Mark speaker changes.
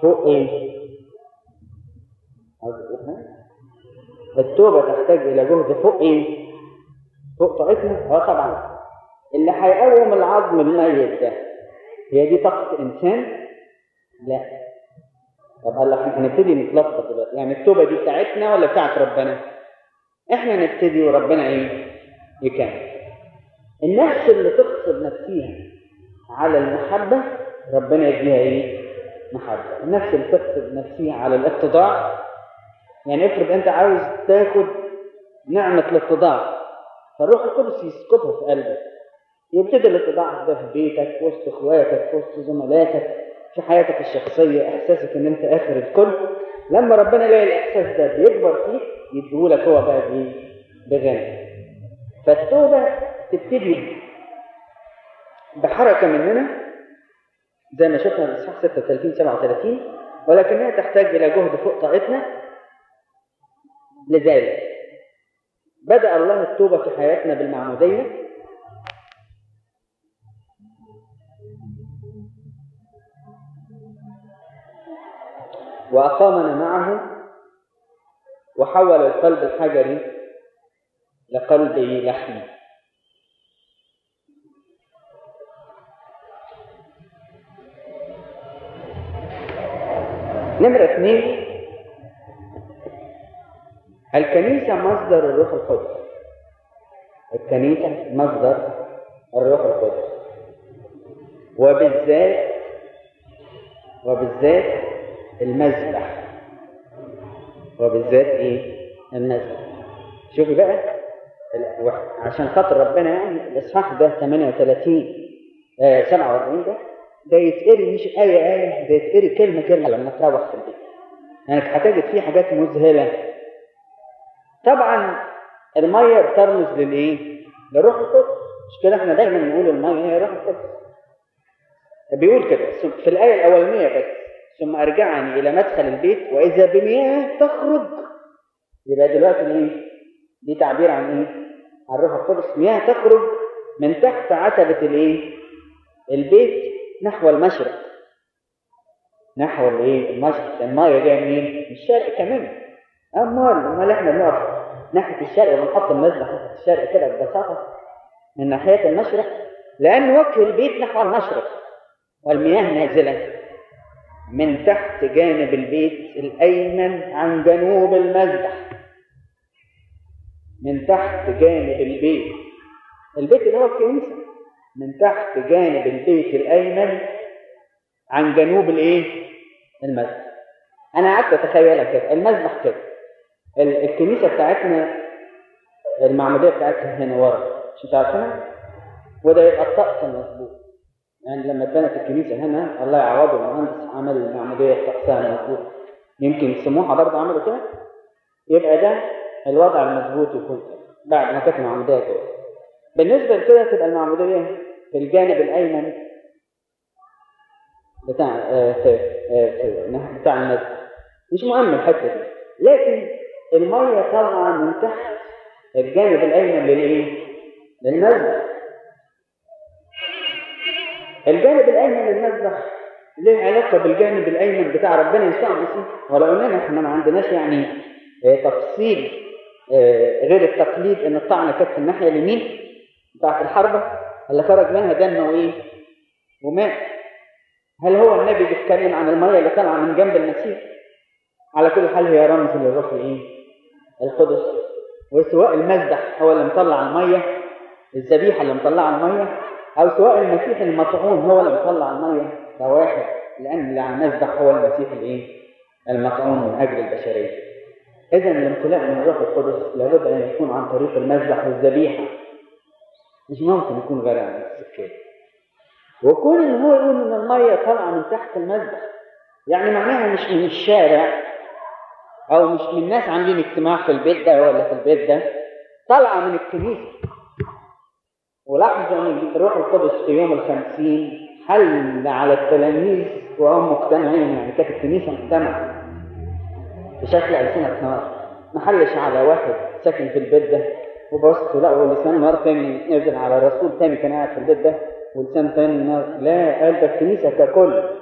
Speaker 1: فوق ايه؟ عاوز تقول حاجة؟ التوبة تحتاج إلى جهد فوق ايه؟ فوق طاقتنا؟ اه طبعا اللي هيقوم العظم الميت ده هي دي طاقة إنسان؟ لا طب هلا احنا هنبتدي نتلخبط دلوقتي يعني التوبة دي بتاعتنا ولا بتاعت ربنا؟ احنا نبتدي وربنا ايه؟ يكمل النفس اللي تغصب نفسها على المحبة ربنا يديها ايه؟ محبة النفس اللي تغصب نفسها على الاتضاع يعني افرض انت عاوز تاخد نعمة الاتضاع فالروح القدس يسكبها في قلبك يبتدي الاتضاع ده في بيتك في وسط اخواتك في وسط زملاتك في حياتك الشخصية احساسك ان انت اخر الكل لما ربنا يلاقي الاحساس ده بيكبر فيك يديهولك هو بقى بايه؟ بغنى فالتوبة تبتدي بحركة مننا زي ما شفنا في الاصحاح 36 37 ولكنها تحتاج الى جهد فوق طاقتنا لذلك بدأ الله التوبة في حياتنا بالمعمودية وأقامنا معه وحول القلب الحجري لقلب لحمي نمرة اثنين الكنيسة مصدر الروح القدس الكنيسة مصدر الروح القدس وبالذات وبالذات المذبح وبالذات ايه المذبح شوفي بقى عشان خاطر ربنا يعني الاصحاح ده 38 آه 47 ده ده يتقري مش آية آية ده يتقري كلمة كلمة لما تروح في البيت يعني هتجد فيه حاجات مذهلة طبعا المية بترمز للايه؟ للروح القدس مش كده احنا دايما نقول المية هي روح القدس بيقول كده في الآية الأولانية بس ثم أرجعني إلى مدخل البيت وإذا بمياه تخرج يبقى دلوقتي ايه؟ دي تعبير عن ايه؟ عن الروح القدس مياه تخرج من تحت عتبة الايه؟ البيت نحو المشرق نحو الايه؟ المشرق المية جاية منين؟ من الشرق كمان امال امال احنا بنقف ناحيه الشرق ونحط المذبح ناحيه الشرق كده ببساطه من ناحيه المشرق لان وجه البيت نحو المشرق والمياه نازله من تحت جانب البيت الايمن عن جنوب المذبح من تحت جانب البيت البيت اللي هو الكنيسه من تحت جانب البيت الايمن عن جنوب الايه المذبح انا قعدت اتخيلها كده المذبح كده الكنيسه بتاعتنا المعموديه بتاعتها هنا ورا مش عارفينها وده يبقى الطقس المظبوط يعني لما اتبنت الكنيسه هنا الله يعوضه المهندس عمل المعموديه بطقسها المظبوط يمكن سموحه برضه عملوا كده يبقى ده الوضع المظبوط يكون كده بعد ما كانت المعموديه كده بالنسبه لكده تبقى المعموديه في الجانب الايمن بتاع آه في آه بتاع المسجد مش مهم الحته دي لكن الميه طالعه من تحت الجانب الايمن للايه؟ للمذبح الجانب الايمن للمذبح له علاقه بالجانب الايمن بتاع ربنا يسوع المسيح ولو اننا احنا ما عندناش يعني اه تفصيل اه غير التقليد ان الطعنه كانت في الناحيه اليمين بتاعت الحربه اللي خرج منها دم وايه؟ وماء هل هو النبي بيتكلم عن الميه اللي طالعه من جنب المسيح؟ على كل حال هي رمز للروح الايه؟ القدس وسواء المذبح هو اللي مطلع الميه الذبيحه اللي مطلعه الميه او سواء المسيح المطعون هو اللي مطلع الميه فواحد لان اللي على المذبح هو المسيح الايه؟ المطعون من اجل البشريه. اذا الامتلاء من الروح القدس لابد ان يكون عن طريق المذبح والذبيحه. مش ممكن يكون غير عن السكين. وكون ان هو يقول ان الميه طالعه من تحت المذبح يعني معناها مش من الشارع او مش من ناس عاملين اجتماع في البيت ده ولا في البيت ده طالعه من الكنيسه ولاحظوا ان الروح القدس في يوم الخمسين حل على التلاميذ وهم مجتمعين يعني كانت الكنيسه مجتمعه بشكل ألسنة نار ما حلش على واحد ساكن في البيت ده وبصوا لقوا لسان نار تاني نزل على رسول تاني كان قاعد في البيت ده ولسان تاني نار لا قال ده الكنيسه ككل